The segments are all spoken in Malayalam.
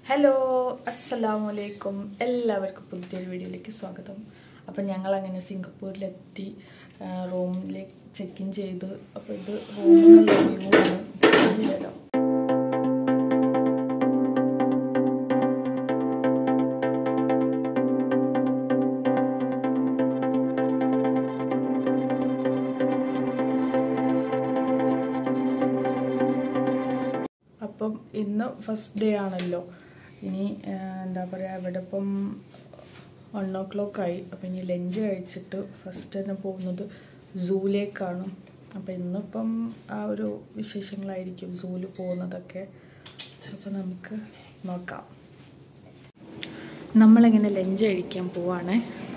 ഹലോ അസ്സലാമു അലൈക്കും എല്ലാവർക്കും പുതിയൊരു വീഡിയോയിലേക്ക് സ്വാഗതം അപ്പം ഞങ്ങൾ അങ്ങനെ സിംഗപ്പൂരിലെത്തി റൂമിലേക്ക് ചെക്ക് ഇൻ ചെയ്തു അപ്പോൾ ഇത് റൂമിൽ നിന്നുള്ള വ്യൂ ആണ് കാണിച്ചു തരാം അപ്പം ഇന്ന് ഫസ്റ്റ് ഡേ ആണല്ലോ ഇനി ആ, എന്താ പറയുക ഇവിടെ ഇപ്പം വൺ ഓ ക്ലോക്ക് ആയി അപ്പം ഇനി ലഞ്ച് കഴിച്ചിട്ട് ഫസ്റ്റ് തന്നെ പോകുന്നത് സൂയിലേക്കാണ് അപ്പം ഇന്നിപ്പം ആ ഒരു വിശേഷങ്ങളായിരിക്കും സൂല് പോകുന്നതൊക്കെ അപ്പം നമുക്ക് നോക്കാം നമ്മളിങ്ങനെ ലഞ്ച് കഴിക്കാൻ പോവാണേ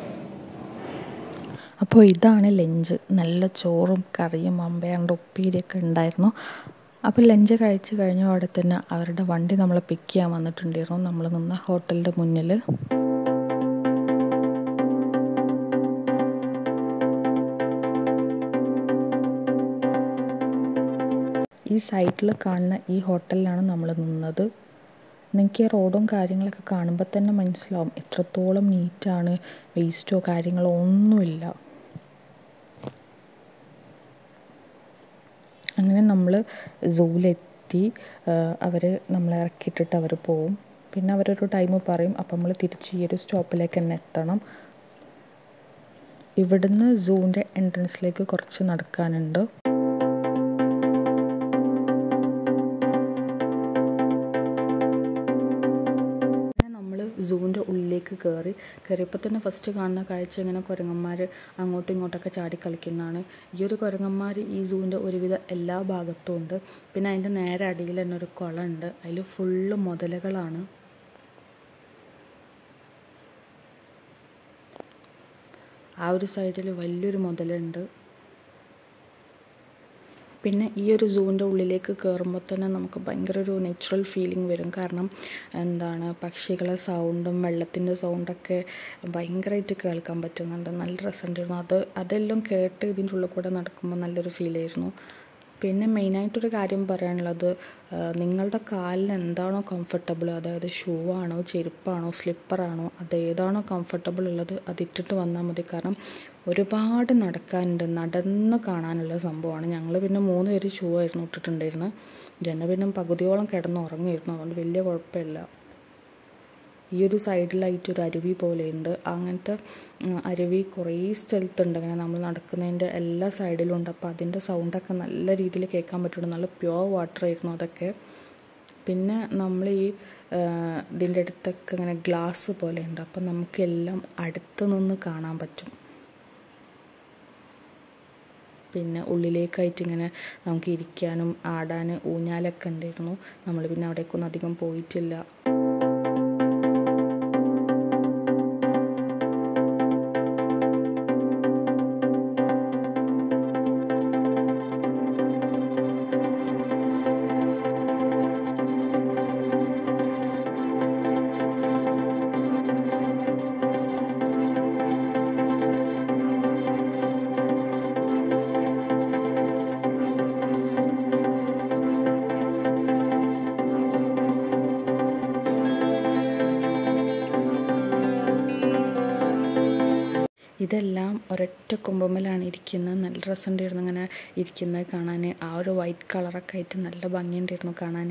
അപ്പോൾ ഇതാണ് ലഞ്ച് നല്ല ചോറും കറിയും അമ്പയാണ്ട് ഉപ്പേരിയൊക്കെ ഉണ്ടായിരുന്നു അപ്പോൾ ലഞ്ച് കഴിച്ച് കഴിഞ്ഞ അവിടെ തന്നെ അവരുടെ വണ്ടി നമ്മളെ പിക്ക് ചെയ്യാൻ വന്നിട്ടുണ്ടായിരുന്നു നമ്മൾ നിന്ന ഹോട്ടലിൻ്റെ മുന്നിൽ ഈ സൈഡിൽ കാണുന്ന ഈ ഹോട്ടലിലാണ് നമ്മൾ നിന്നത് നിങ്ങൾക്ക് ഈ റോഡും കാര്യങ്ങളൊക്കെ കാണുമ്പോൾ തന്നെ മനസ്സിലാവും എത്രത്തോളം നീറ്റാണ് വേസ്റ്റോ കാര്യങ്ങളോ ഒന്നുമില്ല അങ്ങനെ നമ്മൾ സൂവിലെത്തി അവർ നമ്മളെ ഇറക്കിയിട്ടിട്ട് അവർ പോവും പിന്നെ അവരൊരു ടൈം പറയും അപ്പം നമ്മൾ തിരിച്ച് ഈ ഒരു സ്റ്റോപ്പിലേക്ക് തന്നെ എത്തണം ഇവിടുന്ന് സൂവിൻ്റെ എൻട്രൻസിലേക്ക് കുറച്ച് നടക്കാനുണ്ട് പിന്നെ നമ്മൾ സൂവിൻ്റെ ഉള്ളിലേക്ക് കയറി കയറിയപ്പോൾ തന്നെ ഫസ്റ്റ് കാണുന്ന കാഴ്ച ഇങ്ങനെ കുരങ്ങന്മാർ അങ്ങോട്ടും ഇങ്ങോട്ടൊക്കെ ചാടി കളിക്കുന്നതാണ് ഈ ഒരു കുരങ്ങന്മാർ ഈ സൂവിൻ്റെ ഒരുവിധ എല്ലാ ഭാഗത്തും ഉണ്ട് പിന്നെ അതിൻ്റെ നേരെ അടിയിൽ തന്നെ ഒരു കുളമുണ്ട് അതിൽ ഫുള്ള് മുതലകളാണ് ആ ഒരു സൈഡിൽ വലിയൊരു മുതലുണ്ട് പിന്നെ ഈ ഒരു സൂവിൻ്റെ ഉള്ളിലേക്ക് കയറുമ്പോൾ തന്നെ നമുക്ക് ഭയങ്കര ഒരു നാച്ചുറൽ ഫീലിംഗ് വരും കാരണം എന്താണ് പക്ഷികളെ സൗണ്ടും വെള്ളത്തിൻ്റെ സൗണ്ടൊക്കെ ഭയങ്കരമായിട്ട് കേൾക്കാൻ പറ്റുന്നുണ്ട് നല്ല രസമുണ്ടായിരുന്നു അത് അതെല്ലാം കേട്ട് ഇതിൻ്റെ ഉള്ളിൽ കൂടെ നടക്കുമ്പോൾ നല്ലൊരു ഫീലായിരുന്നു പിന്നെ മെയിനായിട്ടൊരു കാര്യം പറയാനുള്ളത് ആ, നിങ്ങളുടെ കാലിന് എന്താണോ കംഫർട്ടബിൾ അതായത് ഷൂ ആണോ ചെരുപ്പാണോ സ്ലിപ്പറാണോ അത് ഏതാണോ കംഫർട്ടബിൾ ഉള്ളത് അതിട്ടിട്ട് വന്നാൽ മതി കാരണം ഒരുപാട് നടക്കാനുണ്ട് നടന്ന് കാണാനുള്ള സംഭവമാണ് ഞങ്ങൾ പിന്നെ മൂന്ന് പേര് ഷൂ ആയിരുന്നു ഇട്ടിട്ടുണ്ടായിരുന്നത് ജന പിന്നെ പകുതിയോളം കിടന്ന് ഉറങ്ങിയിരുന്നു അതുകൊണ്ട് വലിയ കുഴപ്പമില്ല ഈ ഒരു സൈഡിലായിട്ട് ഒരു അരുവി പോലെയുണ്ട് അങ്ങനത്തെ ഉം, അരുവി കുറേ സ്ഥലത്തുണ്ട് അങ്ങനെ നമ്മൾ നടക്കുന്നതിൻ്റെ എല്ലാ സൈഡിലും ഉണ്ട് അപ്പോൾ അതിൻ്റെ സൗണ്ടൊക്കെ നല്ല രീതിയിൽ കേൾക്കാൻ പറ്റുള്ളൂ നല്ല പ്യുവർ വാട്ടർ ആയിരുന്നു അതൊക്കെ പിന്നെ നമ്മൾ ഈ ആ, ഇതിൻ്റെ അടുത്തൊക്കെ ഇങ്ങനെ ഗ്ലാസ് പോലെ ഉണ്ട് അപ്പം നമുക്കെല്ലാം അടുത്ത് നിന്ന് കാണാൻ പറ്റും പിന്നെ ഉള്ളിലേക്കായിട്ട് ഇങ്ങനെ നമുക്ക് ഇരിക്കാനും ആടാൻ ഊഞ്ഞാലൊക്കെ ഉണ്ടായിരുന്നു നമ്മൾ പിന്നെ അവിടേക്കൊന്നും അധികം പോയിട്ടില്ല ഇതെല്ലാം ഒരൊറ്റ കുമ്പമലാണ് ഇരിക്കുന്നത് നല്ല രസമുണ്ടായിരുന്നു ഇങ്ങനെ ഇരിക്കുന്നത് കാണാൻ ആ ഒരു വൈറ്റ് കളറൊക്കെ ആയിട്ട് നല്ല ഭംഗിയുണ്ടായിരുന്നു കാണാൻ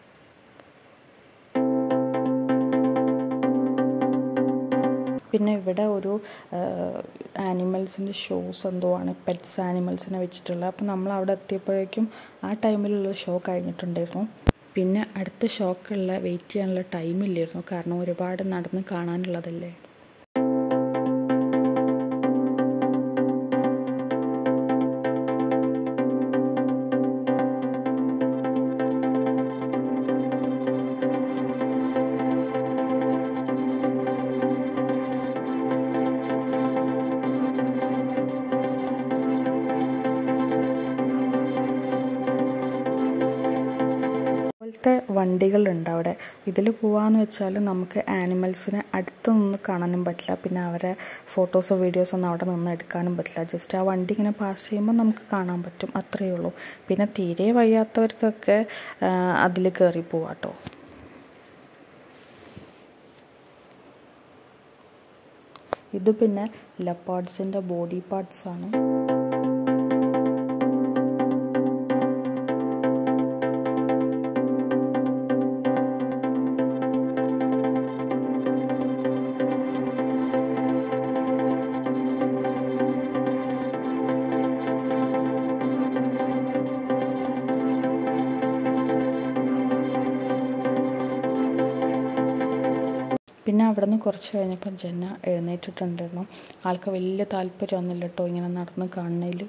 പിന്നെ ഇവിടെ ഒരു ആനിമൽസിൻ്റെ ഷോസ് എന്തോ ആണ് പെറ്റ്സ് ആനിമൽസിനെ വെച്ചിട്ടുള്ളത് അപ്പോൾ നമ്മൾ അവിടെ എത്തിയപ്പോഴേക്കും ആ ടൈമിലുള്ള ഷോ കഴിഞ്ഞിട്ടുണ്ടായിരുന്നു പിന്നെ അടുത്ത ഷോക്കുള്ള വെയിറ്റ് ചെയ്യാനുള്ള ടൈമില്ലായിരുന്നു കാരണം ഒരുപാട് നടന്ന് കാണാനുള്ളതല്ലേ പോലത്തെ വണ്ടികളുണ്ട് അവിടെ ഇതിൽ പോവാന്ന് വെച്ചാൽ നമുക്ക് ആനിമൽസിനെ അടുത്ത് നിന്ന് കാണാനും പറ്റില്ല പിന്നെ അവരെ ഫോട്ടോസോ വീഡിയോസോ ഒന്നും അവിടെ നിന്ന് എടുക്കാനും പറ്റില്ല ജസ്റ്റ് ആ വണ്ടി ഇങ്ങനെ പാസ് ചെയ്യുമ്പോൾ നമുക്ക് കാണാൻ പറ്റും അത്രയേ ഉള്ളൂ പിന്നെ തീരെ വയ്യാത്തവർക്കൊക്കെ അതിൽ കയറി പോവാട്ടോ ഇത് പിന്നെ ലെപ്പാർഡ്സിൻ്റെ ബോഡി പാർട്സ് ആണ് പിന്നെ അവിടെ നിന്ന് കുറച്ച് കഴിഞ്ഞപ്പോൾ ജന്ന എഴുന്നേറ്റിട്ടുണ്ടായിരുന്നു ആൾക്ക് വലിയ താല്പര്യമൊന്നുമില്ല കേട്ടോ ഇങ്ങനെ നടന്ന് കാണുന്നതിൽ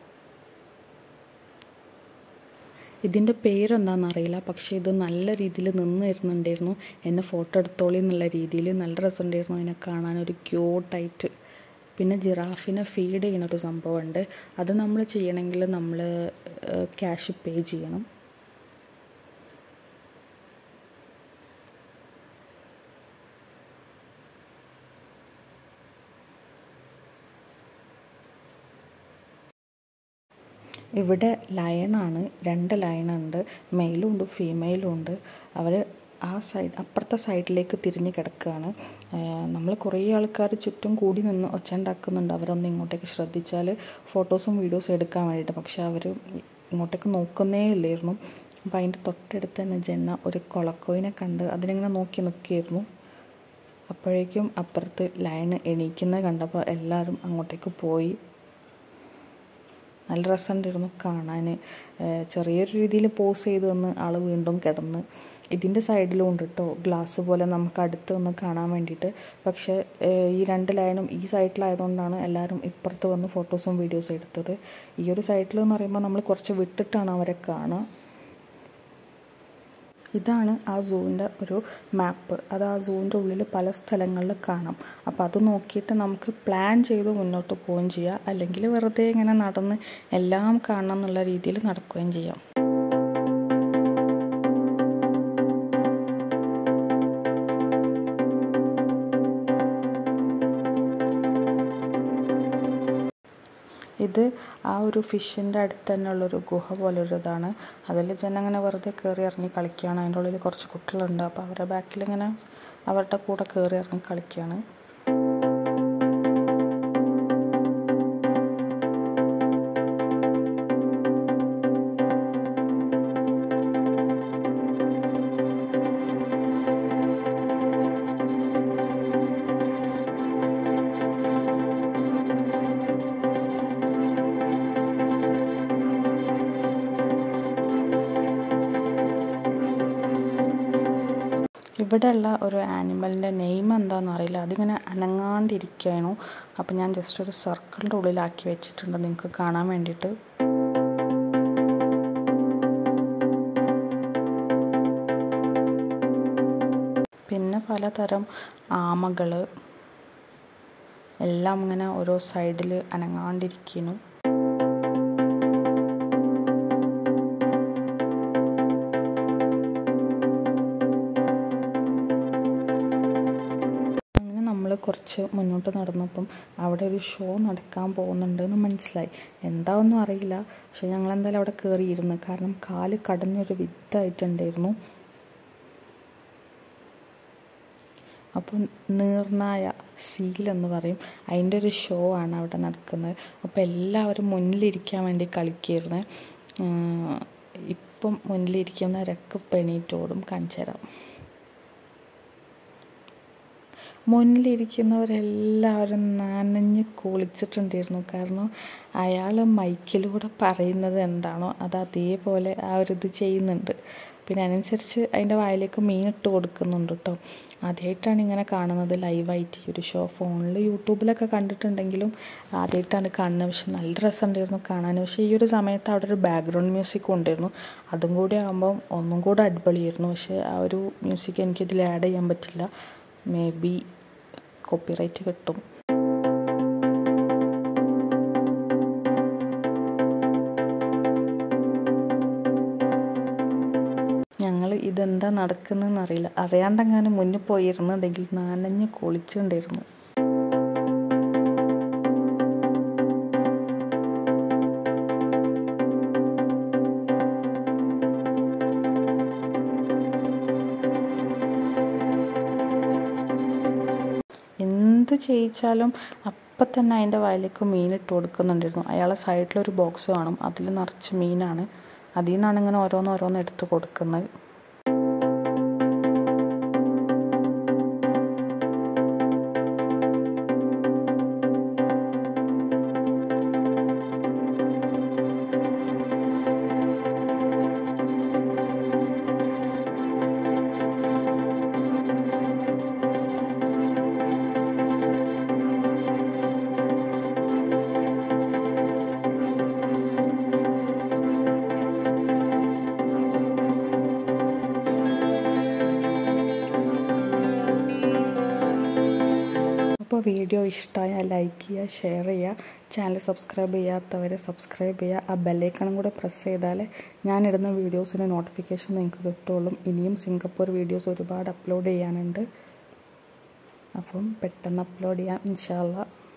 ഇതിൻ്റെ പേരെന്താണെന്നറിയില്ല പക്ഷേ ഇത് നല്ല രീതിയിൽ നിന്ന് തരുന്നുണ്ടായിരുന്നു എന്നെ ഫോട്ടോ എടുത്തോളി എന്നുള്ള രീതിയിൽ നല്ല രസമുണ്ടായിരുന്നു അതിനെ കാണാൻ ഒരു ക്യൂട്ടായിട്ട് പിന്നെ ജിറാഫിനെ ഫീഡ് ചെയ്യണ ഒരു സംഭവമുണ്ട് അത് നമ്മൾ ചെയ്യണമെങ്കിൽ നമ്മൾ ക്യാഷ് പേ ചെയ്യണം ഇവിടെ ലയണാണ് രണ്ട് ലയണുണ്ട് മെയിലും ഉണ്ട് ഫീമെയിലും ഉണ്ട് അവർ ആ സൈഡ് അപ്പുറത്തെ സൈഡിലേക്ക് തിരിഞ്ഞ് കിടക്കുകയാണ് നമ്മൾ കുറേ ആൾക്കാർ ചുറ്റും കൂടി നിന്ന് ഒച്ച ഉണ്ടാക്കുന്നുണ്ട് അവരൊന്ന് ഇങ്ങോട്ടേക്ക് ശ്രദ്ധിച്ചാൽ ഫോട്ടോസും വീഡിയോസും എടുക്കാൻ വേണ്ടിയിട്ട് പക്ഷെ അവർ ഇങ്ങോട്ടേക്ക് നോക്കുന്നേ ഇല്ലായിരുന്നു അപ്പോൾ അതിൻ്റെ തൊട്ടടുത്ത് തന്നെ ജന്ന ഒരു കൊളക്കോയിനെ കണ്ട് അതിനിങ്ങനെ നോക്കി നിൽക്കുകയായിരുന്നു അപ്പോഴേക്കും അപ്പുറത്ത് ലയൺ എണീക്കുന്നത് കണ്ടപ്പോൾ എല്ലാവരും അങ്ങോട്ടേക്ക് പോയി നല്ല രസമുണ്ടായിരുന്നു കാണാൻ ചെറിയൊരു രീതിയിൽ പോസ് ചെയ്ത് വന്ന് ആൾ വീണ്ടും കിടന്ന് ഇതിൻ്റെ സൈഡിലും ഉണ്ട് കേട്ടോ ഗ്ലാസ് പോലെ നമുക്ക് അടുത്ത് ഒന്ന് കാണാൻ വേണ്ടിയിട്ട് പക്ഷേ ഈ രണ്ട് ലൈനും ഈ സൈഡിലായതുകൊണ്ടാണ് എല്ലാവരും ഇപ്പുറത്ത് വന്ന് ഫോട്ടോസും വീഡിയോസും എടുത്തത് ഈ ഒരു സൈഡിൽ എന്ന് പറയുമ്പോൾ നമ്മൾ കുറച്ച് വിട്ടിട്ടാണ് അവരെ കാണുക ഇതാണ് ആ സൂവിൻ്റെ ഒരു മാപ്പ് അത് ആ സൂവിൻ്റെ ഉള്ളിൽ പല സ്ഥലങ്ങളിൽ കാണാം അപ്പോൾ അത് നോക്കിയിട്ട് നമുക്ക് പ്ലാൻ ചെയ്ത് മുന്നോട്ട് പോവുകയും ചെയ്യാം അല്ലെങ്കിൽ വെറുതെ ഇങ്ങനെ നടന്ന് എല്ലാം കാണണം എന്നുള്ള രീതിയിൽ നടക്കുകയും ചെയ്യാം ഇത് ആ ഒരു ഫിഷിൻ്റെ അടുത്ത് തന്നെയുള്ളൊരു ഗുഹ പോലൊരു ഇതാണ് അതിൽ ജനം അങ്ങനെ വെറുതെ കയറി ഇറങ്ങി കളിക്കുകയാണ് അതിൻ്റെ ഉള്ളിൽ കുറച്ച് കുട്ടികളുണ്ട് അപ്പോൾ അവരുടെ ബാക്കിൽ ഇങ്ങനെ അവരുടെ കൂടെ കയറി ഇറങ്ങി കളിക്കുകയാണ് ഇവിടെയുള്ള ഒരു ആനിമലിൻ്റെ നെയിം എന്താണെന്ന് അറിയില്ല അതിങ്ങനെ അനങ്ങാണ്ടിരിക്കുകയാണു അപ്പോൾ ഞാൻ ജസ്റ്റ് ഒരു സർക്കിളിൻ്റെ ഉള്ളിലാക്കി വെച്ചിട്ടുണ്ട് നിങ്ങൾക്ക് കാണാൻ വേണ്ടിയിട്ട് പിന്നെ പലതരം ആമകൾ എല്ലാം ഇങ്ങനെ ഓരോ സൈഡിൽ അനങ്ങാണ്ടിരിക്കുന്നു അങ്ങനെ നമ്മൾ കുറച്ച് മുന്നോട്ട് നടന്നപ്പം അവിടെ ഒരു ഷോ നടക്കാൻ പോകുന്നുണ്ട് എന്ന് മനസ്സിലായി എന്താണെന്നും അറിയില്ല പക്ഷെ ഞങ്ങൾ എന്തായാലും അവിടെ കയറിയിരുന്നു കാരണം കാല് കടഞ്ഞൊരു വിത്തായിട്ടുണ്ടായിരുന്നു അപ്പോൾ നീർനായ സീൽ എന്ന് പറയും അതിൻ്റെ ഒരു ഷോ ആണ് അവിടെ നടക്കുന്നത് അപ്പോൾ എല്ലാവരും മുന്നിലിരിക്കാൻ വേണ്ടി കളിക്കുകയായിരുന്നു ഇപ്പം മുന്നിലിരിക്കുന്നവരൊക്കെ പെണീറ്റോടും കാണിച്ചു തരാം മുന്നിലിരിക്കുന്നവരെല്ലാവരും നനഞ്ഞ് കുളിച്ചിട്ടുണ്ടായിരുന്നു കാരണം അയാൾ മൈക്കിലൂടെ പറയുന്നത് എന്താണോ അത് അതേപോലെ ആ ഒരു ഇത് ചെയ്യുന്നുണ്ട് പിന്നെ അതിനനുസരിച്ച് അതിൻ്റെ വായിലേക്ക് മീൻ ഇട്ട് കൊടുക്കുന്നുണ്ട് കേട്ടോ ആദ്യമായിട്ടാണ് ഇങ്ങനെ കാണുന്നത് ലൈവായിട്ട് ഈ ഒരു ഷോ ഫോണിൽ യൂട്യൂബിലൊക്കെ കണ്ടിട്ടുണ്ടെങ്കിലും ആദ്യമായിട്ടാണ് കാണുന്നത് പക്ഷെ നല്ല രസമുണ്ടായിരുന്നു കാണാൻ പക്ഷേ ഈ ഒരു സമയത്ത് അവിടെ ഒരു ബാക്ക്ഗ്രൗണ്ട് മ്യൂസിക് ഉണ്ടായിരുന്നു അതും കൂടി ആകുമ്പം ഒന്നും കൂടെ അടിപൊളിയായിരുന്നു പക്ഷേ ആ ഒരു മ്യൂസിക് എനിക്കിതിൽ ആഡ് ചെയ്യാൻ പറ്റില്ല മേ ബി കോപ്പിറൈറ്റ് കിട്ടും ഞങ്ങൾ ഇതെന്താ നടക്കുന്നതെന്ന് അറിയില്ല അറിയാണ്ടെങ്ങാനും മുന്നിൽ പോയിരുന്നുണ്ടെങ്കിൽ നനഞ്ഞ് കുളിച്ചുണ്ടായിരുന്നു എന്ത് ചെയ്യിച്ചാലും അപ്പം തന്നെ അതിൻ്റെ വായിലേക്ക് മീൻ ഇട്ട് കൊടുക്കുന്നുണ്ടായിരുന്നു അയാളെ സൈഡിലൊരു ബോക്സ് കാണും അതിൽ നിറച്ച് മീനാണ് അതിൽ നിന്നാണ് ഇങ്ങനെ ഓരോന്ന് ഓരോന്ന് എടുത്ത് കൊടുക്കുന്നത് അപ്പോൾ വീഡിയോ ഇഷ്ടമായാൽ ലൈക്ക് ചെയ്യുക ഷെയർ ചെയ്യുക ചാനൽ സബ്സ്ക്രൈബ് ചെയ്യാത്തവരെ സബ്സ്ക്രൈബ് ചെയ്യുക ആ ബെല്ലൈക്കണും കൂടെ പ്രസ് ചെയ്താൽ ഞാനിടുന്ന വീഡിയോസിന് നോട്ടിഫിക്കേഷൻ നിങ്ങൾക്ക് കിട്ടുള്ളൂ ഇനിയും സിംഗപ്പൂർ വീഡിയോസ് ഒരുപാട് അപ്ലോഡ് ചെയ്യാനുണ്ട് അപ്പം പെട്ടെന്ന് അപ്ലോഡ് ചെയ്യാം ഇൻഷാല്ല